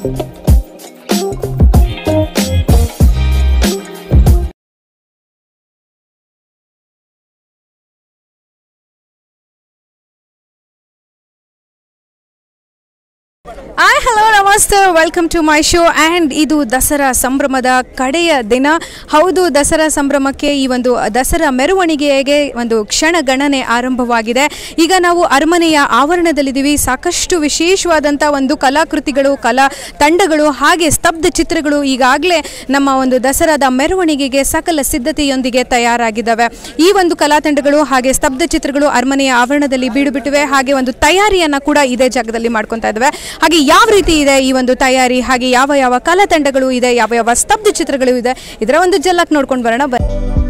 Hi hello ನಮಸ್ತೆ welcome to my show and ಇದು ದಸರಾ ಸಂಭ್ರಮದ ಕಡೆಯ ದಿನ ಹೌದು ದಸರಾ ಸಂಭ್ರಮಕ್ಕೆ ಈ ಒಂದು ದಸರಾ ಮೆರವಣಿಗೆಗೆ ಒಂದು ಕ್ಷಣ ಗಣನೆ ಆರಂಭವಾಗಿದೆ ಈಗ ನಾವು ಅರಮನೆಯ ಆವರಣದಲ್ಲಿದ್ದೀವಿ ಸಾಕಷ್ಟು ವಿಶೇಷವಾದಂಥ ಒಂದು ಕಲಾಕೃತಿಗಳು ಕಲಾ ತಂಡಗಳು ಹಾಗೆ ಸ್ತಬ್ಧ ಚಿತ್ರಗಳು ಈಗಾಗಲೇ ನಮ್ಮ ಒಂದು ದಸರಾದ ಮೆರವಣಿಗೆಗೆ ಸಕಲ ಸಿದ್ಧತೆಯೊಂದಿಗೆ ತಯಾರಾಗಿದ್ದಾವೆ ಈ ಒಂದು ಕಲಾ ತಂಡಗಳು ಹಾಗೆ ಸ್ತಬ್ಧ ಚಿತ್ರಗಳು ಅರಮನೆಯ ಆವರಣದಲ್ಲಿ ಬೀಡು ಬಿಟ್ಟಿವೆ ಹಾಗೆ ಒಂದು ತಯಾರಿಯನ್ನ ಕೂಡ ಇದೇ ಜಾಗದಲ್ಲಿ ಮಾಡ್ಕೊತಾ ಇದ್ದಾವೆ ಹಾಗೆ ಯಾವ ರೀತಿ ಇದೆ ಈ ಒಂದು ತಯಾರಿ ಹಾಗೆ ಯಾವ ಯಾವ ಕಲಾ ತಂಡಗಳು ಇದೆ ಯಾವ ಯಾವ ಸ್ತಬ್ಧ ಚಿತ್ರಗಳು ಇದೆ ಇದರ ಒಂದು ಜಲ್ಲಕ್ ನೋಡ್ಕೊಂಡು ಬರೋಣ ಬನ್ನಿ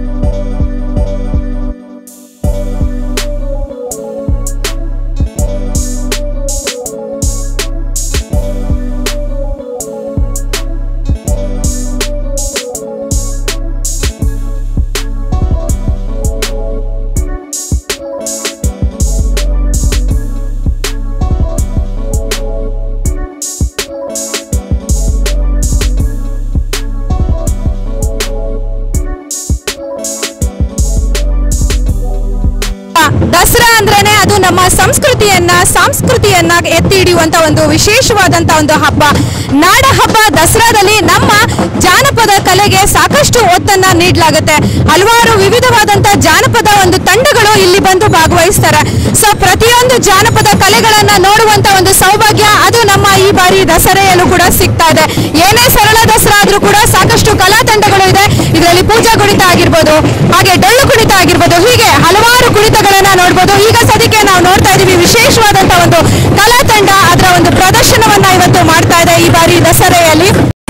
ದಸರಾ ಅಂದ್ರೇನೆ ಅದು ನಮ್ಮ ಸಂಸ್ಕೃತಿಯನ್ನ ಸಂಸ್ಕೃತಿಯನ್ನ ಎತ್ತಿ ಹಿಡಿಯುವಂತ ಒಂದು ವಿಶೇಷವಾದಂತ ಒಂದು ಹಬ್ಬ ನಾಡ ಹಬ್ಬ ದಸರಾದಲ್ಲಿ ನಮ್ಮ ಜಾನಪದ ಕಲೆಗೆ ಸಾಕಷ್ಟು ಒತ್ತನ್ನ ನೀಡಲಾಗುತ್ತೆ ಹಲವಾರು ವಿವಿಧವಾದಂತ ಜಾನಪದ ಒಂದು ತಂಡಗಳು ಇಲ್ಲಿ ಬಂದು ಭಾಗವಹಿಸ್ತಾರೆ ಸೊ ಪ್ರತಿಯೊಂದು ಜಾನಪದ ಕಲೆಗಳನ್ನ ನೋಡುವಂತ ಒಂದು ಸೌಭಾಗ್ಯ ಅದು ನಮ್ಮ ಈ ಬಾರಿ ದಸರೆಯಲ್ಲೂ ಕೂಡ ಸಿಗ್ತಾ ಇದೆ ಏನೇ ಸರಳ ದಸರಾ ಆದ್ರೂ ಕೂಡ ಸಾಕಷ್ಟು ಕಲಾ ತಂಡಗಳು ಇದೆ ಇದರಲ್ಲಿ ಪೂಜಾ ಕುಣಿತ ಆಗಿರ್ಬೋದು ಹಾಗೆ ಡೊಳ್ಳು ಕುಣಿತ ಆಗಿರ್ಬೋದು ಹೀಗೆ ಹಲವಾರು ಕುಣಿತಗಳನ್ನ ನೋಡ್ಬೋದು ಈಗ ಸದ್ಯಕ್ಕೆ ನಾವು ನೋಡ್ತಾ ಇದೀವಿ ವಿಶೇಷವಾದಂತ ಒಂದು ಕಲಾ ತಂಡ ಅದರ ಒಂದು ಪ್ರದರ್ಶನವನ್ನ ಇವತ್ತು ಮಾಡ್ತಾ ಇದೆ ಈ ಬಾರಿ ದಸರೆಯಲ್ಲಿ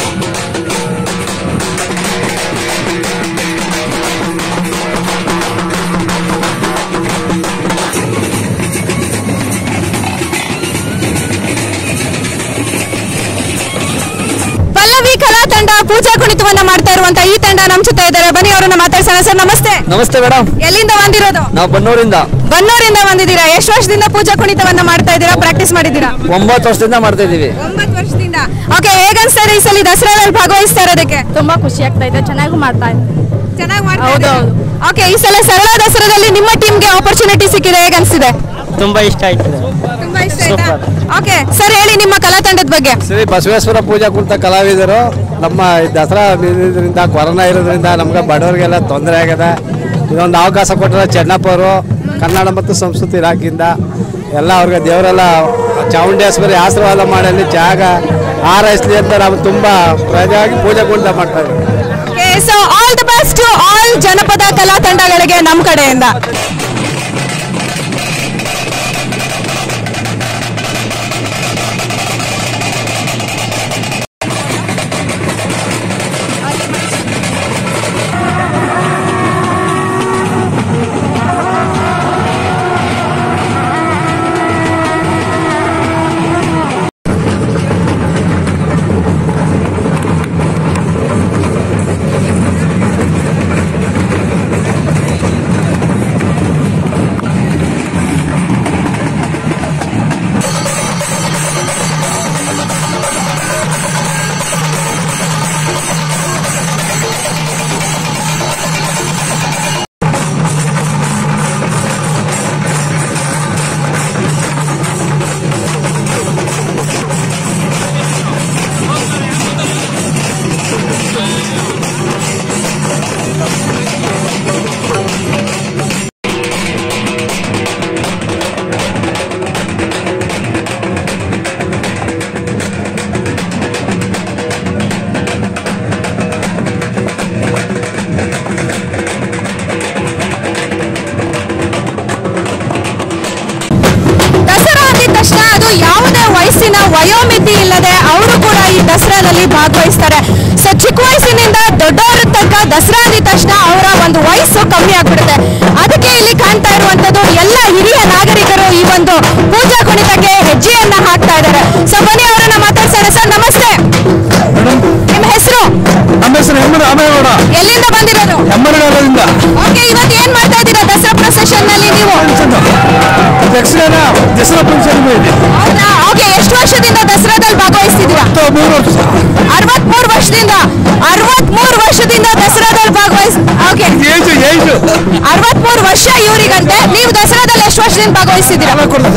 ಪಲ್ಲವಿ ಕಲಾ ತಂಡ ಪೂಜಾ ಕುಣಿತವನ್ನ ಮಾಡ್ತಾ ಇರುವಂತ ಈ ತಂಡ ನಮ್ ಜೊತೆ ಇದ್ದಾರೆ ಬನ್ನಿ ಅವರನ್ನ ಮಾತಾಡ್ಸೋಣ ಸರ್ ನಮಸ್ತೆ ನಮಸ್ತೆ ಮೇಡಮ್ ಎಲ್ಲಿಂದ ಬಂದಿರೋದು ನಾವು ಬನ್ನೂರಿಂದ ಬನ್ನೂರಿಂದ ಬಂದಿದ್ದೀರಾ ಎಷ್ಟು ವರ್ಷದಿಂದ ಪೂಜಾ ಕುಣಿತವನ್ನ ಮಾಡ್ತಾ ಇದ್ದೀರಾ ಪ್ರಾಕ್ಟೀಸ್ ಮಾಡಿದ್ದೀರಾ ಒಂಬತ್ತು ವರ್ಷದಿಂದ ಮಾಡ್ತಾ ಇದ್ದೀವಿ ಒಂಬತ್ತು ವರ್ಷದಿಂದ ಓಕೆ ಹೇಗನ್ಸ್ತಾ ಇದೆ ಈ ಸಲ ದಸರಾದಲ್ಲಿ ಭಾಗವಹಿಸ್ತಾ ಇರೋದಕ್ಕೆ ತುಂಬಾ ಖುಷಿ ಆಗ್ತಾ ಇದೆ ಚೆನ್ನಾಗೂ ಮಾಡ್ತಾ ಇದೆ ಚೆನ್ನಾಗಿ ಮಾಡ್ತಾ ಹೌದು, ಹೌದು. ಓಕೆ ಈ ಸಲ ಸರಳ ದಸರಾದಲ್ಲಿ ನಿಮ್ಮ ಟೀಮ್ಗೆ ಆಪರ್ಚುನಿಟಿ ಸಿಕ್ಕಿದೆ ಹೇಗನ್ಸ್ತಿದೆ ತುಂಬಾ ಇಷ್ಟ ಆಯ್ತದೆ ತುಂಬಾ ಇಷ್ಟ ಆಯ್ತಾ ಓಕೆ ಸರ್ ಹೇಳಿ ನಿಮ್ಮ ಕಲಾ ತಂಡದ ಬಗ್ಗೆ ಶ್ರೀ ಬಸವೇಶ್ವರ ಪೂಜಾ ಕುರಿತ ಕಲಾವಿದರು ನಮ್ಮ ಈ ದಸರಾ ಇದರಿಂದ ಕೊರೋನಾ ಇರೋದ್ರಿಂದ ನಮ್ಗೆ ಬಡವರಿಗೆಲ್ಲ ತೊಂದರೆ ಆಗ್ಯದ ಇದೊಂದು ಅವಕಾಶ ಕೊಟ್ಟರೆ ಚೆನ್ನಪ್ಪ ಅವರು ಕನ್ನಡ ಮತ್ತು ಸಂಸ್ಕೃತಿ ಇಲಾಖೆಯಿಂದ ಎಲ್ಲ ಅವ್ರಿಗೆ ದೇವರೆಲ್ಲ ಚಾಮುಂಡೇಶ್ವರಿ ಆಶೀರ್ವಾದ ಮಾಡಲಿ ಜಾಗ ಹಾರೈಸ್ಲಿ ಅಂತ ನಾವು ತುಂಬ ಪ್ರಜಾಗಿ ಪೂಜೆ ಕುರಿತ ಮಾಡ್ತಾ ಇದ್ದೀವಿ okay so all the best to all ಜನಪದ ಕಲಾ ತಂಡಗಳಿಗೆ ನಮ್ಮ ಕಡೆಯಿಂದ ದಸರಾ ಅಂದಿದ ತಕ್ಷಣ ಅದು ಯಾವುದೇ ವಯಸ್ಸಿನ ವಯೋಮಿತಿ ಇಲ್ಲದೆ ಅವರು ಕೂಡ ಈ ದಸರಾದಲ್ಲಿ ಭಾಗವಹಿಸ್ತಾರೆ ಸೊ ಚಿಕ್ಕ ವಯಸ್ಸಿನಿಂದ ದೊಡ್ಡವರ ತನಕ ದಸರಾ ಅಂದಿದ ತಕ್ಷಣ ಅವರ ಒಂದು ವಯಸ್ಸು ಕಮ್ಮಿ ಆಗ್ಬಿಡುತ್ತೆ ಅದಕ್ಕೆ ಇಲ್ಲಿ ಕಾಣ್ತಾ ಇರುವಂತದ್ದು ಎಲ್ಲ ಹಿರಿಯ ನಾಗರಿಕರು ಈ ಒಂದು ಪೂಜಾ ಕುಣಿತಕ್ಕೆ ಹೆಜ್ಜೆಯನ್ನ ಹಾಕ್ತಾ ಇದ್ದಾರೆ ಸೊ ಬನ್ನಿ ಅವರನ್ನ ಮಾತಾಡ್ಸೋಣ ಸರ್ ನಮಸ್ತೆ ನಿಮ್ಮ ಹೆಸರು ನಮ್ಮ ಹೆಸರು ಹೆಮ್ಮರು ರಾಮೇಗೌಡ ಎಲ್ಲಿಂದ ಬಂದಿರೋದು ಹೆಮ್ಮರಗಾಲದಿಂದ ಓಕೆ ಇವತ್ತು ಏನ್ ಮಾಡ್ತಾ ಇದ್ದೀರಾ ದಸರಾ ಪ್ರೊಸೆಷನ್ ನಲ್ಲಿ ನೀವು ಯಕ್ಷಗಾನ ದಸರಾ ಫಂಕ್ಷನ್ ಇದೆ ಹೌದಾ ಓಕೆ ಎಷ್ಟು ವರ್ಷದಿಂದ ದಸರಾದಲ್ಲಿ ಭಾಗವಹಿಸ್ತಿದ್ದೀರಾ ಮೂರು ವರ್ಷ ಅರವತ್ಮೂರು ವರ್ಷದಿಂದ ಅರವತ್ಮೂರು ವರ್ಷದಿಂದ ದಸರಾದಲ್ಲಿ ಭಾಗವಹಿಸ್ ಓಕೆ ಏಜು ಏಜು ಅರವತ್ಮೂರು ವರ್ಷ ಇವರಿಗಂತೆ ನೀವು ದಸರಾದಲ್ಲಿ ಎಷ್ಟು ವರ್ಷದಿಂದ ಭಾಗವಹಿಸ್ತಿದ್ದೀರಾ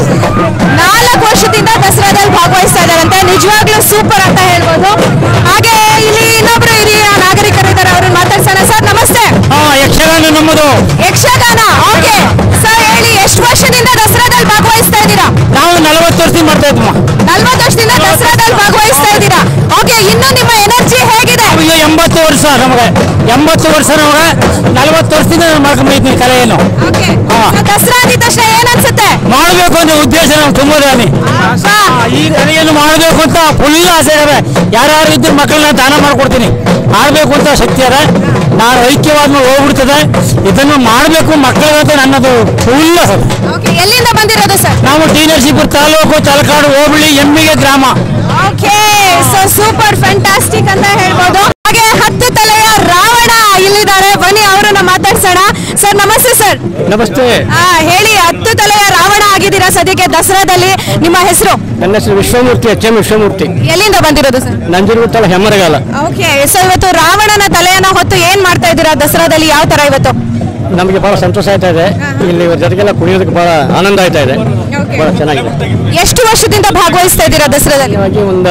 ನಾಲ್ಕು ವರ್ಷದಿಂದ ದಸರಾದಲ್ಲಿ ಭಾಗವಹಿಸ್ತಾ ಇದ್ದಾರಂತೆ ನಿಜವಾಗ್ಲೂ ಸೂಪರ್ ಅಂತ ಹೇಳ್ಬೋದು ಹಾಗೆ ಇಲ್ಲಿ ಇನ್ನೊಬ್ರು ಹಿರಿಯ ನಾಗರಿಕರಿದ್ದಾರೆ ಅವ್ರನ್ನ ಮಾತಾಡ್ಸೋಣ ಸರ್ ನಮಸ್ತೆ ಹಾ ಯಕ್ಷಗಾನ ನಮ್ಮದು ಯಕ್ಷಗಾನ ಓಕೆ ಸರ್ ಹೇಳಿ ಎಷ್ಟು ವರ್ಷದಿಂದ ದಸರಾದಲ್ಲಿ ಭಾಗವಹಿಸ್ತಾ ಇದ್ದೀರಾ ನಾವು ನಲವತ್ತು ವರ್ಷದಿಂದ ಮಾಡ್ತಾ ಇದ್ವಿ ನಲ್ವತ್ತು ವರ್ಷದಿಂದ ದಸರಾದಲ್ಲಿ ಭಾಗವಹಿಸ್ತಾ ಇದ್ದೀರಾ ಓಕೆ ಇನ್ನು ನಿಮ್ಮ ಎನರ್ಜಿ ಹೇಗಿದೆ ಈಗ ಎಂಬತ್ತು ವರ್ಷ ನಮಗೆ ಎಂಬತ್ತು ವರ್ಷ ನಮಗೆ ನಲವತ್ತು ವರ್ಷದಿಂದ ನಾನು ಮಾಡ್ಕೊಂಡ್ಬಂದಿದ್ದೀನಿ ಕಲೆಯನ್ನು ಓಕೆ ಹಾ. ದಸರಾ ಅಂದಿದ ತಕ್ಷಣ ಏನ್ ಅನ್ಸುತ್ತೆ ಮಾಡಬೇಕು ಅನ್ನೋ ಉದ್ದೇಶ ನಾವು ತುಂಬೋದಾನಿ ಹಾ. ಈ ಕಲೆಯನ್ನು ಮಾಡಬೇಕು ಅಂತ ಫುಲ್ ಆಸೆ ಇದೆ ಯಾರ್ಯಾರು ಇದ್ದು ಮಕ್ಕಳನ್ನ ದಾನ ಮಾಡ್ಕೊಡ್ತೀನಿ ಮಾಡಬೇಕು ಅಂತ ಶಕ್ತಿ ಅದ ನಾನು ಐಕ್ಯವಾದ ಮೇಲೆ ಹೋಗ್ಬಿಡ್ತದೆ ಇದನ್ನು ಮಾಡಬೇಕು ಮಕ್ಕಳಿಗಂತ ನನ್ನದು ಫುಲ್ ಅಸಲು ಓಕೆ ಎಲ್ಲಿಂದ ಬಂದಿರೋದು ಸರ್ ನಾವು ಟಿ ನರಸೀಪುರ ತಾಲೂಕು ತಲಕಾಡು ಹೋಬಳಿ ಎಮ್ಮಿಗೆ ಗ್ರಾಮ ಓಕೆ ಸೊ ಸೂಪರ್ ಫ್ಯಾಂಟಾಸ್ಟಿಕ್ ಅಂತ ಹೇಳ್ಬೋದು ಹಾಗೆ ಹತ್ತು ತಲೆಯ ರಾವಣ ಇಲ್ಲಿದ್ದಾರೆ ಬನ್ನಿ ಅವರನ್ನ ಮಾತಾಡ್ಸೋಣ ಸರ್ ನಮಸ್ತೆ ಸರ್ ನಮಸ್ತೆ ಆ, ಹೇಳಿ ಹತ್ತು ತಲೆಯ ರಾವಣ ಆಗಿದ್ದೀರಾ ಸದ್ಯಕ್ಕೆ ದಸರಾದಲ್ಲಿ ನಿಮ್ಮ ಹೆಸರು ನನ್ನ ಹೆಸರು ವಿಶ್ವಮೂರ್ತಿ ಎಚ್ ಎಂ ವಿಶ್ವಮೂರ್ತಿ ಎಲ್ಲಿಂದ ಬಂದಿರೋದು sir Nanjangud Hemmaragala okay so ಇವತ್ತು ರಾವಣನ ತಲೆಯನ್ನ ಹೊತ್ತು ಏನ್ ಮಾಡ್ತಾ ಇದ್ದೀರಾ ದಸರಾದಲ್ಲಿ ಯಾವ ತರ ಇವತ್ತು ನಮಗೆ ಬಹಳ ಸಂತೋಷ ಆಯ್ತಾ ಇದೆ ಇಲ್ಲಿ ಇವ್ರ ಜೊತೆಗೆಲ್ಲ ಕುಣಿಯೋದಕ್ಕೆ ಬಹಳ ಆನಂದ ಆಯ್ತಾ ಇದೆ ಬಹಳ ಚೆನ್ನಾಗಿದೆ ಎಷ್ಟು ವರ್ಷದಿಂದ ಭಾಗವಹಿಸ್ತಾ ಇದ್ದೀರಾ ದಸರಾದಲ್ಲಿ ಹಾಗಾಗಿ ಒಂದು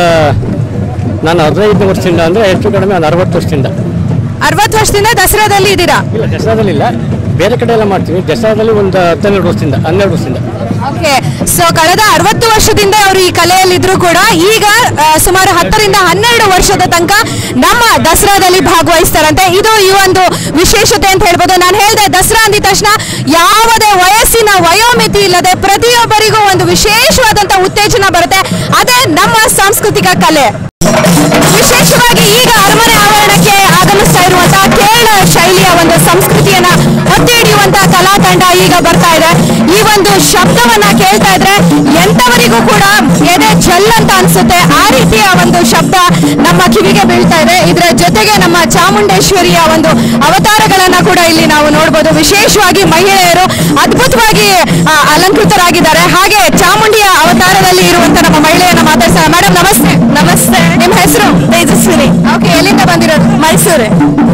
ನಾನು ಹದಿನೈದು ವರ್ಷದಿಂದ ಅಂದರೆ ಹೆಚ್ಚು ಕಡಿಮೆ ಒಂದು ಅರವತ್ತು ವರ್ಷದಿಂದ ಅರವತ್ತು ವರ್ಷದಿಂದ ದಸರಾದಲ್ಲಿ ಇದ್ದೀರಾ ಇಲ್ಲ ದಸರಾದಲ್ಲಿ ಇಲ್ಲ ಬೇರೆ ಕಡೆ ಎಲ್ಲ ಮಾಡ್ತೀವಿ ದಸರಾದಲ್ಲಿ ಒಂದು ಹನ್ನೆರಡು ವರ್ಷದಿಂದ ಹನ್ನೆರಡು ವರ್ಷದಿಂದ ಓಕೆ ಸೊ ಕಳೆದ ಅರವತ್ತು ವರ್ಷದಿಂದ ಅವರು ಈ ಕಲೆಯಲ್ಲಿದ್ರು ಕೂಡ ಈಗ ಆ, ಸುಮಾರು ಹತ್ತರಿಂದ ಹನ್ನೆರಡು ವರ್ಷದ ತನಕ ನಮ್ಮ ದಸರಾದಲ್ಲಿ ಭಾಗವಹಿಸ್ತಾರಂತೆ ಇದು ಈ ಒಂದು ವಿಶೇಷತೆ ಅಂತ ಹೇಳ್ಬೋದು ನಾನು ಹೇಳಿದೆ ದಸರಾ ಅಂದಿದ ತಕ್ಷಣ ಯಾವುದೇ ವಯಸ್ಸಿನ ವಯೋಮಿತಿ ಇಲ್ಲದೆ ಪ್ರತಿಯೊಬ್ಬರಿಗೂ ಒಂದು ವಿಶೇಷವಾದಂತ ಉತ್ತೇಜನ ಬರುತ್ತೆ ಅದೇ ನಮ್ಮ ಸಾಂಸ್ಕೃತಿಕ ಕಲೆ ವಿಶೇಷವಾಗಿ ಈಗ ಅರಮನೆ ಆವರಣಕ್ಕೆ ಆಗಮಿಸ್ತಾ ಇರುವಂತಹ ಕೇರಳ ಶೈಲಿಯ ಒಂದು ಸಂಸ್ಕೃತಿಯನ್ನ ಒತ್ತಿ ಹಿಡಿಯುವಂತಹ ಕಲಾ ತಂಡ ಈಗ ಬರ್ತಾ ಇದೆ ಈ ಒಂದು ಶಬ್ದವನ್ನ ಕೇಳ್ತಾ ಇದ್ರೆ ಎಂತವರಿಗೂ ಕೂಡ ಎದೆ ಜಲ್ ಅಂತ ಅನ್ಸುತ್ತೆ ಆ ರೀತಿಯ ಒಂದು ಶಬ್ದ ನಮ್ಮ ಕಿವಿಗೆ ಬೀಳ್ತಾ ಇದೆ ಇದರ ಜೊತೆಗೆ ನಮ್ಮ ಚಾಮುಂಡೇಶ್ವರಿಯ ಒಂದು ಅವತಾರಗಳನ್ನ ಕೂಡ ಇಲ್ಲಿ ನಾವು ನೋಡಬಹುದು ವಿಶೇಷವಾಗಿ ಮಹಿಳೆಯರು ಅದ್ಭುತವಾಗಿ ಆ, ಅಲಂಕೃತರಾಗಿದ್ದಾರೆ ಹಾಗೆ ಚಾಮುಂಡಿಯ ಅವತಾರದಲ್ಲಿ ಇರುವಂತ ನಮ್ಮ ಮಹಿಳೆಯನ್ನ ಮಾತಾಡ್ತಾರೆ ಮೇಡಮ್ ನಮಸ್ತೆ ನಮಸ್ತೆ ನಿಮ್ಮ ಹೆಸರು ತೇಜಸ್ವಿನಿ ಓಕೆ ಎಲ್ಲಿಂದ ಬಂದಿರೋದು ಮೈಸೂರು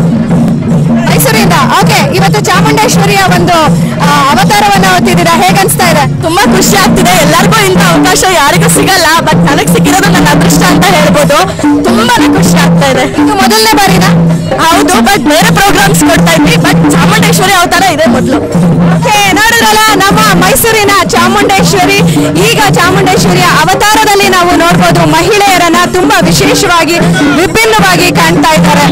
ಮೈಸೂರಿಂದ ಓಕೆ ಇವತ್ತು ಚಾಮುಂಡೇಶ್ವರಿಯ ಒಂದು ಆ, ಅವತಾರವನ್ನ ಹೊತ್ತಿದ್ದೀರಾ ಹೇಗನ್ಸ್ತಾ ಇದೆ ತುಂಬಾ ಖುಷಿ ಆಗ್ತಿದೆ ಎಲ್ಲರಿಗೂ ಇಂಥ ಅವಕಾಶ ಯಾರಿಗೂ ಸಿಗಲ್ಲ ಬಟ್ ನನಗೆ ಸಿಕ್ಕಿರೋದು ನನ್ನ ಅದೃಷ್ಟ ಅಂತ ಹೇಳ್ಬೋದು ತುಂಬಾನೇ ಖುಷಿ ಆಗ್ತಾ ಇದೆ ಇದು ಮೊದಲನೇ ಬಾರಿನಾ ಹೌದು ಬಟ್ ಬೇರೆ ಪ್ರೋಗ್ರಾಮ್ಸ್ ಕೊಡ್ತಾ ಇದ್ವಿ ಬಟ್ ಚಾಮುಂಡೇಶ್ವರಿ ಅವತಾರ ಇದೆ ಮೊದಲು ಓಕೆ ನೋಡಿದ್ರಲ್ಲ ನಮ್ಮ ಮೈಸೂರಿನ ಚಾಮುಂಡೇಶ್ವರಿ ಈಗ ಚಾಮುಂಡೇಶ್ವರಿಯ ಅವತಾರದಲ್ಲಿ ನಾವು ನೋಡ್ಬೋದು ಮಹಿಳೆಯರನ್ನ ತುಂಬಾ ವಿಶೇಷವಾಗಿ ವಿಭಿನ್ನವಾಗಿ ಕಾಣ್ತಾ ಇದ್ದಾರೆ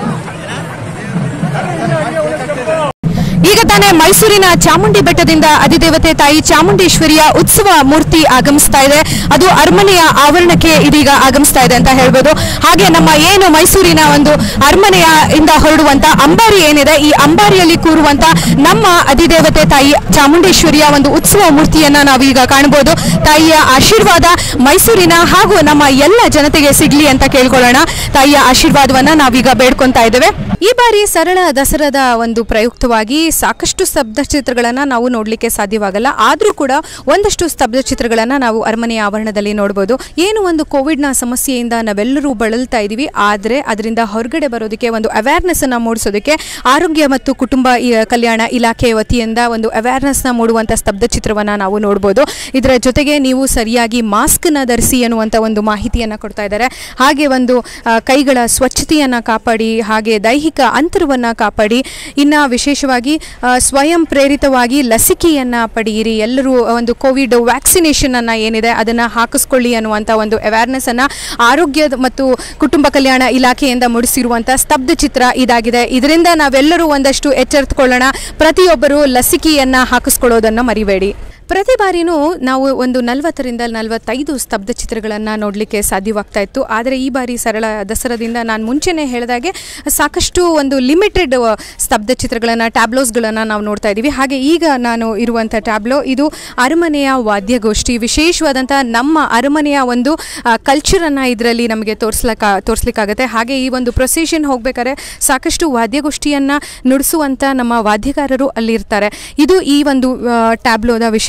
ಈಗ ತಾನೇ ಮೈಸೂರಿನ ಚಾಮುಂಡಿ ಬೆಟ್ಟದಿಂದ ಅಧಿದೇವತೆ ತಾಯಿ ಚಾಮುಂಡೇಶ್ವರಿಯ ಉತ್ಸವ ಮೂರ್ತಿ ಆಗಮಿಸ್ತಾ ಇದೆ ಅದು ಅರಮನೆಯ ಆವರಣಕ್ಕೆ ಇದೀಗ ಆಗಮಿಸ್ತಾ ಇದೆ ಅಂತ ಹೇಳ್ಬೋದು ಹಾಗೆ ನಮ್ಮ ಏನು ಮೈಸೂರಿನ ಒಂದು ಅರಮನೆಯ ಇಂದ ಹೊರಡುವಂತ ಅಂಬಾರಿ ಏನಿದೆ ಈ ಅಂಬಾರಿಯಲ್ಲಿ ಕೂರುವಂತ ನಮ್ಮ ಅಧಿದೇವತೆ ತಾಯಿ ಚಾಮುಂಡೇಶ್ವರಿಯ ಒಂದು ಉತ್ಸವ ಮೂರ್ತಿಯನ್ನ ನಾವೀಗ ಕಾಣಬಹುದು ತಾಯಿಯ ಆಶೀರ್ವಾದ ಮೈಸೂರಿನ ಹಾಗೂ ನಮ್ಮ ಎಲ್ಲ ಜನತೆಗೆ ಸಿಗ್ಲಿ ಅಂತ ಕೇಳ್ಕೊಳ್ಳೋಣ ತಾಯಿಯ ಆಶೀರ್ವಾದವನ್ನ ನಾವೀಗ ಬೇಡ್ಕೊಂತಾ ಇದ್ದೇವೆ ಈ ಬಾರಿ ಸರಳ ದಸರಾದ ಒಂದು ಪ್ರಯುಕ್ತವಾಗಿ ಸಾಕಷ್ಟು ಸ್ತಬ್ಧ ಚಿತ್ರಗಳನ್ನ ನಾವು ನೋಡ್ಲಿಕ್ಕೆ ಸಾಧ್ಯವಾಗಲ್ಲ ಆದ್ರೂ ಕೂಡ ಒಂದಷ್ಟು ಸ್ತಬ್ಧ ಚಿತ್ರಗಳನ್ನ ನಾವು ಅರಮನೆಯ ಆವರಣದಲ್ಲಿ ನೋಡಬಹುದು ಏನು ಒಂದು ಕೋವಿಡ್ ನ ಸಮಸ್ಯೆಯಿಂದ ನಾವೆಲ್ಲರೂ ಬಳಲ್ತಾ ಇದೀವಿ ಆದ್ರೆ ಅದರಿಂದ ಹೊರಗಡೆ ಬರೋದಕ್ಕೆ ಒಂದು ಅವೇರ್ನೆಸ್ ಅನ್ನ ಮೂಡಿಸೋದಕ್ಕೆ ಆರೋಗ್ಯ ಮತ್ತು ಕುಟುಂಬ ಇ- ಕಲ್ಯಾಣ ಇಲಾಖೆ ವತಿಯಿಂದ ಒಂದು ಅವೇರ್ನೆಸ್ ನ ಮೂಡುವಂತ ಸ್ತಬ್ಧ ಚಿತ್ರವನ್ನ ನಾವು ನೋಡಬಹುದು ಇದರ ಜೊತೆಗೆ ನೀವು ಸರಿಯಾಗಿ ಮಾಸ್ಕ್ ನ ಧರಿಸಿ ಅನ್ನುವಂತ ಒಂದು ಮಾಹಿತಿಯನ್ನ ಕೊಡ್ತಾ ಇದ್ದಾರೆ ಹಾಗೆ ಒಂದು ಆ, ಕೈಗಳ ಸ್ವಚ್ಛತೆಯನ್ನ ಕಾಪಾಡಿ ಹಾಗೆ ದೈಹಿಕ ಅಂತರವನ್ನ ಕಾಪಾಡಿ ಇನ್ನ ವಿಶೇಷವಾಗಿ ಆ, ಸ್ವಯಂ ಪ್ರೇರಿತವಾಗಿ ಲಸಿಕೆಯನ್ನ ಪಡೆಯಿರಿ ಎಲ್ಲರೂ ಒಂದು ಕೋವಿಡ್ ವ್ಯಾಕ್ಸಿನೇಷನ್ ಅನ್ನ ಏನಿದೆ ಅದನ್ನ ಹಾಕಿಸ್ಕೊಳ್ಳಿ ಅನ್ನುವಂತ ಒಂದು ಅವೇರ್ನೆಸ್ ಅನ್ನ ಆರೋಗ್ಯದ ಮತ್ತು ಕುಟುಂಬ ಕಲ್ಯಾಣ ಇಲಾಖೆಯಿಂದ ಮೂಡಿಸಿರುವಂತ ಸ್ತಬ್ಧ ಚಿತ್ರ ಇದಾಗಿದೆ ಇದರಿಂದ ನಾವೆಲ್ಲರೂ ಒಂದಷ್ಟು ಎಚ್ಚೆತ್ತುಕೊಳ್ಳೋಣ ಪ್ರತಿಯೊಬ್ಬರು ಲಸಿಕೆಯನ್ನ ಹಾಕಿಸ್ಕೊಳ್ಳೋದನ್ನ ಮರಿಬೇಡಿ ಪ್ರತಿ ಬಾರಿನೂ ನಾವು ಒಂದು ನಲವತ್ತರಿಂದ ನಲವತ್ತೈದು ಸ್ತಬ್ಧ ಚಿತ್ರಗಳನ್ನು ನೋಡಲಿಕ್ಕೆ ಸಾಧ್ಯವಾಗ್ತಾ ಇತ್ತು ಆದರೆ ಈ ಬಾರಿ ಸರಳ ದಸರಾದಿಂದ ನಾನು ಮುಂಚೆನೇ ಹೇಳಿದಾಗೆ ಸಾಕಷ್ಟು ಒಂದು ಲಿಮಿಟೆಡ್ ಸ್ತಬ್ಧ ಚಿತ್ರಗಳನ್ನು ಟ್ಯಾಬ್ಲೋಸ್ಗಳನ್ನು ನಾವು ನೋಡ್ತಾ ಇದ್ದೀವಿ ಹಾಗೆ ಈಗ ನಾನು ಇರುವಂಥ ಟ್ಯಾಬ್ಲೋ ಇದು ಅರಮನೆಯ ವಾದ್ಯಗೋಷ್ಠಿ ವಿಶೇಷವಾದಂಥ ನಮ್ಮ ಅರಮನೆಯ ಒಂದು ಕಲ್ಚರನ್ನು ಇದರಲ್ಲಿ ನಮಗೆ ತೋರಿಸ್ಲಕ್ಕ ತೋರಿಸ್ಲಿಕ್ಕಾಗತ್ತೆ ಹಾಗೆ ಈ ಒಂದು ಪ್ರೊಸೀಷನ್ ಹೋಗ್ಬೇಕಾದ್ರೆ ಸಾಕಷ್ಟು ವಾದ್ಯಗೋಷ್ಠಿಯನ್ನು ನುಡಿಸುವಂಥ ನಮ್ಮ ವಾದ್ಯಗಾರರು ಅಲ್ಲಿರ್ತಾರೆ ಇದು ಈ ಒಂದು ಆ, ಟ್ಯಾಬ್ಲೋದ ವಿಶೇಷ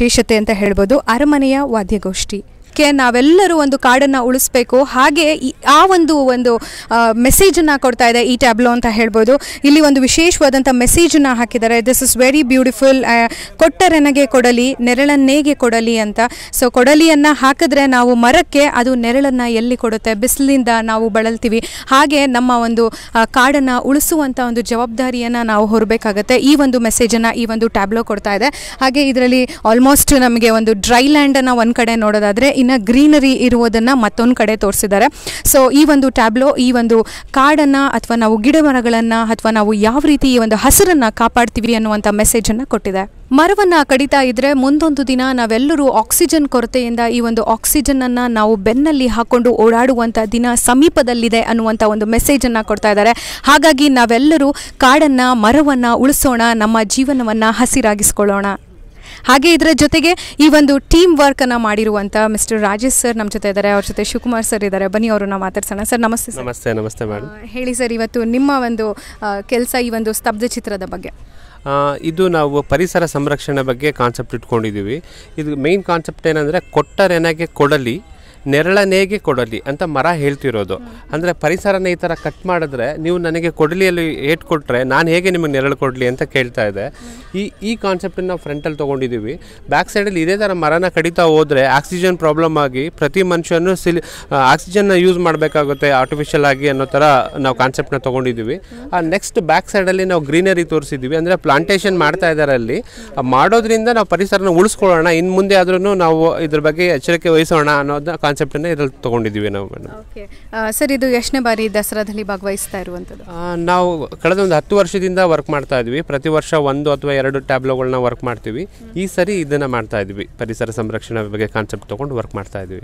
ವಿಶೇಷತೆ ಅಂತ ಹೇಳ್ಬೋದು ಅರಮನೆಯ ವಾದ್ಯಗೋಷ್ಠಿ ಕೆ ನಾವೆಲ್ಲರೂ ಒಂದು ಕಾಡನ್ನು ಉಳಿಸ್ಬೇಕು ಹಾಗೆ ಈ- ಆ ಒಂದು ಒಂದು ಮೆಸೇಜನ್ನು ಕೊಡ್ತಾ ಇದೆ ಈ ಟ್ಯಾಬ್ಲೋ ಅಂತ ಹೇಳ್ಬೋದು ಇಲ್ಲಿ ಒಂದು ವಿಶೇಷವಾದಂಥ ಮೆಸೇಜನ್ನು ಹಾಕಿದ್ದಾರೆ ದಿಸ್ ಇಸ್ ವೆರಿ ಬ್ಯೂಟಿಫುಲ್ ಕೊಟ್ಟರೆನಗೆ ಕೊಡಲಿ ನೆರಳನ್ನೇಗೆ ಕೊಡಲಿ ಅಂತ ಸೊ ಕೊಡಲಿಯನ್ನು ಹಾಕಿದ್ರೆ ನಾವು ಮರಕ್ಕೆ ಅದು ನೆರಳನ್ನು ಎಲ್ಲಿ ಕೊಡುತ್ತೆ ಬಿಸಿಲಿಂದ ನಾವು ಬಳಲ್ತೀವಿ ಹಾಗೆ ನಮ್ಮ ಒಂದು ಕಾಡನ್ನು ಉಳಿಸುವಂಥ ಒಂದು ಜವಾಬ್ದಾರಿಯನ್ನು ನಾವು ಹೊರಬೇಕಾಗತ್ತೆ ಈ ಒಂದು ಮೆಸೇಜನ್ನು ಈ ಒಂದು ಟ್ಯಾಬ್ಲೋ ಕೊಡ್ತಾ ಇದೆ ಹಾಗೆ ಇದರಲ್ಲಿ ಆಲ್ಮೋಸ್ಟ್ ನಮಗೆ ಒಂದು ಡ್ರೈ ಲ್ಯಾಂಡನ್ನು ಒಂದು ಕಡೆ ನೋಡೋದಾದರೆ ಇನ್ನು ಗ್ರೀನರಿ ಇರುವುದನ್ನು ಮತ್ತೊಂದು ಕಡೆ ತೋರಿಸಿದ್ದಾರೆ ಸೊ ಈ ಒಂದು ಟ್ಯಾಬ್ಲೋ ಈ ಒಂದು ಕಾಡನ್ನು ಅಥವಾ ನಾವು ಗಿಡ ಮರಗಳನ್ನು ಅಥವಾ ನಾವು ಯಾವ ರೀತಿ ಈ ಒಂದು ಹಸಿರನ್ನು ಕಾಪಾಡ್ತೀವಿ ಅನ್ನುವಂಥ ಮೆಸೇಜನ್ನು ಕೊಟ್ಟಿದೆ ಮರವನ್ನು ಕಡಿತಾ ಇದ್ರೆ ಮುಂದೊಂದು ದಿನ ನಾವೆಲ್ಲರೂ ಆಕ್ಸಿಜನ್ ಕೊರತೆಯಿಂದ ಈ ಒಂದು ಆಕ್ಸಿಜನನ್ನು ನಾವು ಬೆನ್ನಲ್ಲಿ ಹಾಕೊಂಡು ಓಡಾಡುವಂಥ ದಿನ ಸಮೀಪದಲ್ಲಿದೆ ಅನ್ನುವಂಥ ಒಂದು ಮೆಸೇಜನ್ನು ಕೊಡ್ತಾ ಇದ್ದಾರೆ ಹಾಗಾಗಿ ನಾವೆಲ್ಲರೂ ಕಾಡನ್ನು ಮರವನ್ನು ಉಳಿಸೋಣ ನಮ್ಮ ಜೀವನವನ್ನು ಹಸಿರಾಗಿಸ್ಕೊಳ್ಳೋಣ ಹಾಗೆ ಇದರ ಜೊತೆಗೆ ಈ ಒಂದು ಟೀಮ್ ವರ್ಕನ್ನು ಮಾಡಿರುವಂಥ ಮಿಸ್ಟರ್ ರಾಜೇಶ್ ಸರ್ ನಮ್ಮ ಜೊತೆ ಇದ್ದಾರೆ ಅವ್ರ ಜೊತೆ ಶಿವಕುಮಾರ್ ಸರ್ ಇದ್ದಾರೆ ಬನ್ನಿ ಅವ್ರನ್ನ ಮಾತಾಡ್ಸೋಣ ಸರ್ ನಮಸ್ತೆ ಸರ್ ನಮಸ್ತೆ ನಮಸ್ತೆ ಮೇಡಮ್ ಆ, ಹೇಳಿ ಸರ್ ಇವತ್ತು ನಿಮ್ಮ ಒಂದು ಕೆಲಸ ಈ ಒಂದು ಸ್ತಬ್ಧ ಚಿತ್ರದ ಬಗ್ಗೆ ಆ, ಇದು ನಾವು ಪರಿಸರ ಸಂರಕ್ಷಣೆ ಬಗ್ಗೆ ಕಾನ್ಸೆಪ್ಟ್ ಇಟ್ಕೊಂಡಿದ್ದೀವಿ ಇದು ಮೇಯ್ನ್ ಕಾನ್ಸೆಪ್ಟ್ ಏನಂದರೆ ಕೊಟ್ಟರೆನಗೆ ಕೊಡಲಿ ನೆರಳನೇಗೆ ಕೊಡಲಿ ಅಂತ ಮರ ಹೇಳ್ತಿರೋದು ಅಂದರೆ ಪರಿಸರನ ಈ ಥರ ಕಟ್ ಮಾಡಿದ್ರೆ ನೀವು ನನಗೆ ಕೊಡಲಿಯಲ್ಲಿ ಏಟ್ ಕೊಟ್ಟರೆ ನಾನು ಹೇಗೆ ನಿಮಗೆ ನೆರಳು ಕೊಡಲಿ ಅಂತ ಕೇಳ್ತಾ ಇದೆ ಈ ಈ ಕಾನ್ಸೆಪ್ಟನ್ನು ನಾವು ಫ್ರಂಟಲ್ಲಿ ತೊಗೊಂಡಿದ್ದೀವಿ ಬ್ಯಾಕ್ ಸೈಡಲ್ಲಿ ಇದೇ ಥರ ಮರನ ಕಡಿತಾ ಹೋದರೆ ಆಕ್ಸಿಜನ್ ಪ್ರಾಬ್ಲಮ್ ಆಗಿ ಪ್ರತಿ ಮನುಷ್ಯನು ಸಿಲಿ ಆಕ್ಸಿಜನ್ನ ಯೂಸ್ ಮಾಡಬೇಕಾಗುತ್ತೆ ಆರ್ಟಿಫಿಷಿಯಲ್ ಆಗಿ ಅನ್ನೋ ಥರ ನಾವು ಕಾನ್ಸೆಪ್ಟ್ನ ತೊಗೊಂಡಿದ್ದೀವಿ ಆ ನೆಕ್ಸ್ಟ್ ಬ್ಯಾಕ್ ಸೈಡಲ್ಲಿ ನಾವು ಗ್ರೀನರಿ ತೋರಿಸಿದ್ದೀವಿ ಅಂದರೆ ಪ್ಲಾಂಟೇಶನ್ ಮಾಡ್ತಾ ಇದ್ದಾರೆ ಅಲ್ಲಿ ಆ ಮಾಡೋದ್ರಿಂದ ನಾವು ಪರಿಸರನ ಉಳಿಸ್ಕೊಳ್ಳೋಣ ಇನ್ನು ಮುಂದೆ ಆದ್ರೂ ನಾವು ಇದ್ರ ಬಗ್ಗೆ ಎಚ್ಚರಿಕೆ ವಹಿಸೋಣ ಅನ್ನೋದನ್ನ ಕಾನ್ಸೆಪ್ಟನ್ನು ಇದ್ರಲ್ಲಿ ತೊಗೊಂಡಿದ್ದೀವಿ ನಾವು ಮೇಡಮ್ ಓಕೆ ಸರ್ ಇದು ಎಷ್ಟನೇ ಬಾರಿ ದಸರಾದಲ್ಲಿ ಭಾಗವಹಿಸ್ತಾ ಇರುವಂಥದ್ದು ಆ, ನಾವು ಕಳೆದ ಒಂದು ಹತ್ತು ವರ್ಷದಿಂದ ವರ್ಕ್ ಮಾಡ್ತಾ ಇದ್ವಿ ಪ್ರತಿ ವರ್ಷ ಒಂದು ಅಥವಾ ಎರಡು ಟ್ಯಾಬ್ಲೋಗಳನ್ನ ವರ್ಕ್ ಮಾಡ್ತೀವಿ ಈ ಸರಿ ಇದನ್ನು ಮಾಡ್ತಾ ಇದ್ವಿ ಪರಿಸರ ಸಂರಕ್ಷಣೆ ಬಗ್ಗೆ ಕಾನ್ಸೆಪ್ಟ್ ತೊಗೊಂಡು ವರ್ಕ್ ಮಾಡ್ತಾ ಇದ್ವಿ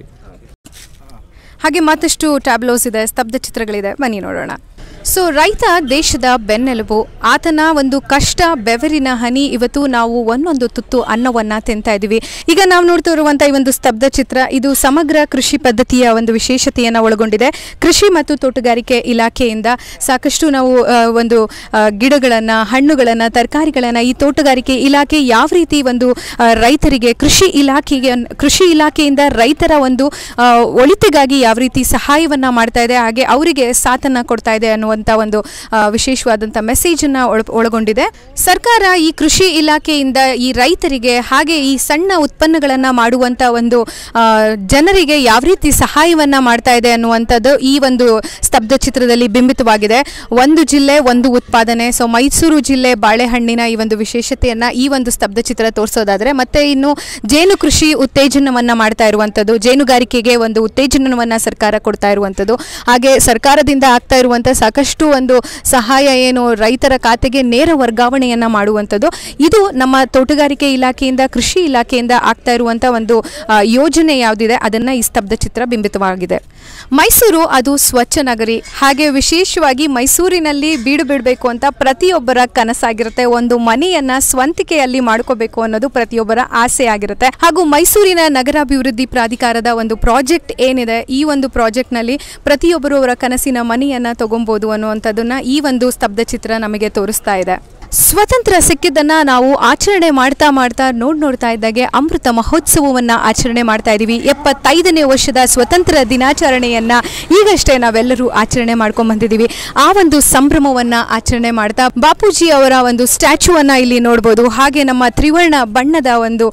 ಹಾಗೆ ಮತ್ತಷ್ಟು ಟ್ಯಾಬ್ಲೋಸ್ ಇದೆ ಸ್ತಬ್ಧ ಚಿತ್ರಗಳಿದೆ ಬನ್ನಿ ನೋಡೋಣ ಸೊ ರೈತ ದೇಶದ ಬೆನ್ನೆಲುಬು ಆತನ ಒಂದು ಕಷ್ಟ ಬೆವರಿನ ಹನಿ ಇವತ್ತು ನಾವು ಒಂದೊಂದು ತುತ್ತು ಅನ್ನವನ್ನು ತಿಂತಾ ಇದ್ದೀವಿ ಈಗ ನಾವು ನೋಡ್ತಾ ಇರುವಂಥ ಈ ಒಂದು ಸ್ತಬ್ಧ ಚಿತ್ರ ಇದು ಸಮಗ್ರ ಕೃಷಿ ಪದ್ಧತಿಯ ಒಂದು ವಿಶೇಷತೆಯನ್ನು ಒಳಗೊಂಡಿದೆ ಕೃಷಿ ಮತ್ತು ತೋಟಗಾರಿಕೆ ಇಲಾಖೆಯಿಂದ ಸಾಕಷ್ಟು ನಾವು ಆ, ಒಂದು ಗಿಡಗಳನ್ನು ಹಣ್ಣುಗಳನ್ನು ತರಕಾರಿಗಳನ್ನು ಈ ತೋಟಗಾರಿಕೆ ಇಲಾಖೆ ಯಾವ ರೀತಿ ಒಂದು ಆ, ರೈತರಿಗೆ ಕೃಷಿ ಇಲಾಖೆಗೆ ಕೃಷಿ ಇಲಾಖೆಯಿಂದ ರೈತರ ಒಂದು ಆ, ಒಳಿತಿಗಾಗಿ ಯಾವ ರೀತಿ ಸಹಾಯವನ್ನು ಮಾಡ್ತಾ ಇದೆ ಹಾಗೆ ಅವರಿಗೆ ಸಾಥನ್ನು ಕೊಡ್ತಾ ಇದೆ ಅನ್ನುವಂಥ ಒಂದು ಆ, ವಿಶೇಷವಾದಂಥ ಮೆಸೇಜನ್ನು ಒಳ ಒಳಗೊಂಡಿದೆ ಸರ್ಕಾರ ಈ ಕೃಷಿ ಇಲಾಖೆಯಿಂದ ಈ ರೈತರಿಗೆ ಹಾಗೆ ಈ ಸಣ್ಣ ಉತ್ಪನ್ನಗಳನ್ನು ಮಾಡುವಂಥ ಒಂದು ಆ, ಜನರಿಗೆ ಯಾವ ರೀತಿ ಸಹಾಯವನ್ನು ಮಾಡ್ತಾ ಇದೆ ಅನ್ನುವಂಥದ್ದು ಈ ಒಂದು ಸ್ತಬ್ಧ ಚಿತ್ರದಲ್ಲಿ ಬಿಂಬಿತವಾಗಿದೆ ಒಂದು ಜಿಲ್ಲೆ ಒಂದು ಉತ್ಪಾದನೆ ಸೊ ಮೈಸೂರು ಜಿಲ್ಲೆ ಬಾಳೆಹಣ್ಣಿನ ಈ ಒಂದು ವಿಶೇಷತೆಯನ್ನು ಈ ಒಂದು ಸ್ತಬ್ಧ ಚಿತ್ರ ತೋರಿಸೋದಾದರೆ ಮತ್ತೆ ಇನ್ನು ಜೇನು ಕೃಷಿ ಉತ್ತೇಜನವನ್ನು ಮಾಡ್ತಾ ಇರುವಂಥದ್ದು ಜೇನುಗಾರಿಕೆಗೆ ಒಂದು ಉತ್ತೇಜನವನ್ನು ಸರ್ಕಾರ ಕೊಡ್ತಾ ಇರುವಂಥದ್ದು ಹಾಗೆ ಸರ್ಕಾರದಿಂದ ಆಗ್ತಾ ಇರುವಂಥ ಸಾಕಷ್ಟು ಒಂದು ಸಹಾಯ ಏನು ರೈತರ ಖಾತೆಗೆ ನೇರ ವರ್ಗಾವಣೆಯನ್ನು ಮಾಡುವಂಥದ್ದು ಇದು ನಮ್ಮ ತೋಟಗಾರಿಕೆ ಇಲಾಖೆಯಿಂದ ಕೃಷಿ ಇಲಾಖೆಯಿಂದ ಆಗ್ತಾ ಇರುವಂಥ ಒಂದು ಆ, ಯೋಜನೆ ಯಾವುದಿದೆ ಅದನ್ನು ಈ ಸ್ತಬ್ಧ ಚಿತ್ರ ಬಿಂಬಿತವಾಗಿದೆ ಮೈಸೂರು ಅದು ಸ್ವಚ್ಛ ನಗರಿ ಹಾಗೆ ವಿಶೇಷವಾಗಿ ಮೈಸೂರಿನಲ್ಲಿ ಬೀಡು ಬಿಡಬೇಕು ಅಂತ ಪ್ರತಿಯೊಬ್ಬರ ಕನಸಾಗಿರುತ್ತೆ ಒಂದು ಮನೆಯನ್ನ ಸ್ವಂತಿಕೆಯಲ್ಲಿ ಮಾಡ್ಕೋಬೇಕು ಅನ್ನೋದು ಪ್ರತಿಯೊಬ್ಬರ ಆಸೆ ಆಗಿರುತ್ತೆ ಹಾಗೂ ಮೈಸೂರಿನ ನಗರಾಭಿವೃದ್ಧಿ ಪ್ರಾಧಿಕಾರದ ಒಂದು ಪ್ರಾಜೆಕ್ಟ್ ಏನಿದೆ ಈ ಒಂದು ಪ್ರಾಜೆಕ್ಟ್ನಲ್ಲಿ ಪ್ರತಿಯೊಬ್ಬರು ಅವರ ಕನಸಿನ ಮನೆಯನ್ನ ತಗೊಬೋದು ಅನ್ನುವಂಥದ್ದನ್ನ ಈ ಒಂದು ಸ್ತಬ್ಧ ಚಿತ್ರ ನಮಗೆ ತೋರಿಸ್ತಾ ಇದೆ ಸ್ವತಂತ್ರ ಸಿಕ್ಕಿದ್ದನ್ನ ನಾವು ಆಚರಣೆ ಮಾಡ್ತಾ ಮಾಡ್ತಾ ನೋಡ್ ನೋಡ್ತಾ ಇದ್ದಾಗೆ ಅಮೃತ ಮಹೋತ್ಸವವನ್ನ ಆಚರಣೆ ಮಾಡ್ತಾ ಇದ್ದೀವಿ ಎಪ್ಪತ್ತೈದನೇ ವರ್ಷದ ಸ್ವತಂತ್ರ ದಿನಾಚರಣೆಯನ್ನ ಈಗಷ್ಟೇ ನಾವೆಲ್ಲರೂ ಆಚರಣೆ ಮಾಡ್ಕೊಂಡ್ ಬಂದಿದ್ದೀವಿ ಆ ಒಂದು ಸಂಭ್ರಮವನ್ನ ಆಚರಣೆ ಮಾಡ್ತಾ ಬಾಪೂಜಿ ಅವರ ಒಂದು ಸ್ಟ್ಯಾಚ್ಯೂವನ್ನ ಇಲ್ಲಿ ನೋಡ್ಬೋದು ಹಾಗೆ ನಮ್ಮ ತ್ರಿವರ್ಣ ಬಣ್ಣದ ಒಂದು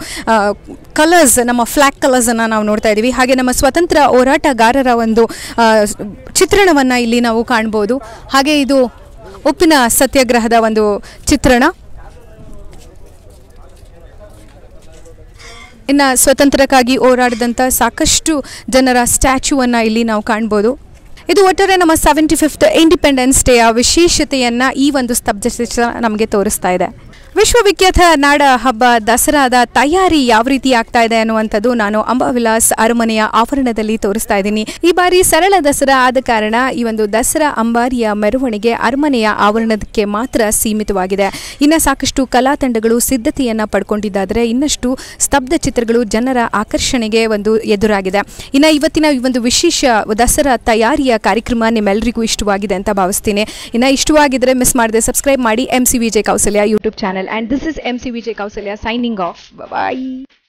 ಕಲರ್ಸ್ ನಮ್ಮ ಫ್ಲ್ಯಾಗ್ ಕಲರ್ಸನ್ನು ನಾವು ನೋಡ್ತಾ ಇದ್ದೀವಿ ಹಾಗೆ ನಮ್ಮ ಸ್ವತಂತ್ರ ಹೋರಾಟಗಾರರ ಒಂದು ಆ, ಚಿತ್ರಣವನ್ನು ಇಲ್ಲಿ ನಾವು ಕಾಣ್ಬೋದು ಹಾಗೆ ಇದು ಉಪ್ಪಿನ ಸತ್ಯಾಗ್ರಹದ ಒಂದು ಚಿತ್ರಣ ಇನ್ನು ಸ್ವತಂತ್ರಕ್ಕಾಗಿ ಹೋರಾಡಿದಂಥ ಸಾಕಷ್ಟು ಜನರ ಸ್ಟ್ಯಾಚ್ಯೂವನ್ನು ಇಲ್ಲಿ ನಾವು ಕಾಣ್ಬೋದು ಇದು ಒಟ್ಟಾರೆ ನಮ್ಮ ಸೆವೆಂಟಿ ಫಿಫ್ತ್ ಇಂಡಿಪೆಂಡೆನ್ಸ್ ಡೇಯ ವಿಶೇಷತೆಯನ್ನು ಈ ಒಂದು ಸ್ತಬ್ಧ ಚಿತ್ರ ನಮಗೆ ತೋರಿಸ್ತಾ ಇದೆ ವಿಶ್ವವಿಖ್ಯಾತ ನಾಡ ಹಬ್ಬ ದಸರಾದ ತಯಾರಿ ಯಾವ ರೀತಿ ಆಗ್ತಾ ಇದೆ ಅನ್ನುವಂಥದ್ದು ನಾನು ಅಂಬಾವಿಲಾಸ್ ಅರಮನೆಯ ಆವರಣದಲ್ಲಿ ತೋರಿಸ್ತಾ ಇದ್ದೀನಿ ಈ ಬಾರಿ ಸರಳ ದಸರಾ ಆದ ಕಾರಣ ಈ ಒಂದು ದಸರಾ ಅಂಬಾರಿಯ ಮೆರವಣಿಗೆ ಅರಮನೆಯ ಆವರಣಕ್ಕೆ ಮಾತ್ರ ಸೀಮಿತವಾಗಿದೆ ಇನ್ನು ಸಾಕಷ್ಟು ಕಲಾ ತಂಡಗಳು ಸಿದ್ಧತೆಯನ್ನು ಪಡ್ಕೊಂಡಿದ್ದಾದರೆ ಇನ್ನಷ್ಟು ಸ್ತಬ್ಧ ಚಿತ್ರಗಳು ಜನರ ಆಕರ್ಷಣೆಗೆ ಒಂದು ಎದುರಾಗಿದೆ ಇನ್ನು ಇವತ್ತಿನ ಈ ಒಂದು ವಿಶೇಷ ದಸರಾ ತಯಾರಿಯ ಕಾರ್ಯಕ್ರಮ ನಿಮ್ಮೆಲ್ಲರಿಗೂ ಇಷ್ಟವಾಗಿದೆ ಅಂತ ಭಾವಿಸ್ತೀನಿ ಇನ್ನು ಇಷ್ಟವಾಗಿದ್ರೆ ಮಿಸ್ ಮಾಡದೆ ಸಬ್ಸ್ಕ್ರೈಬ್ ಮಾಡಿ M C Vijay Kousalya YouTube channel and this is M C Vijay Kousalya signing off bye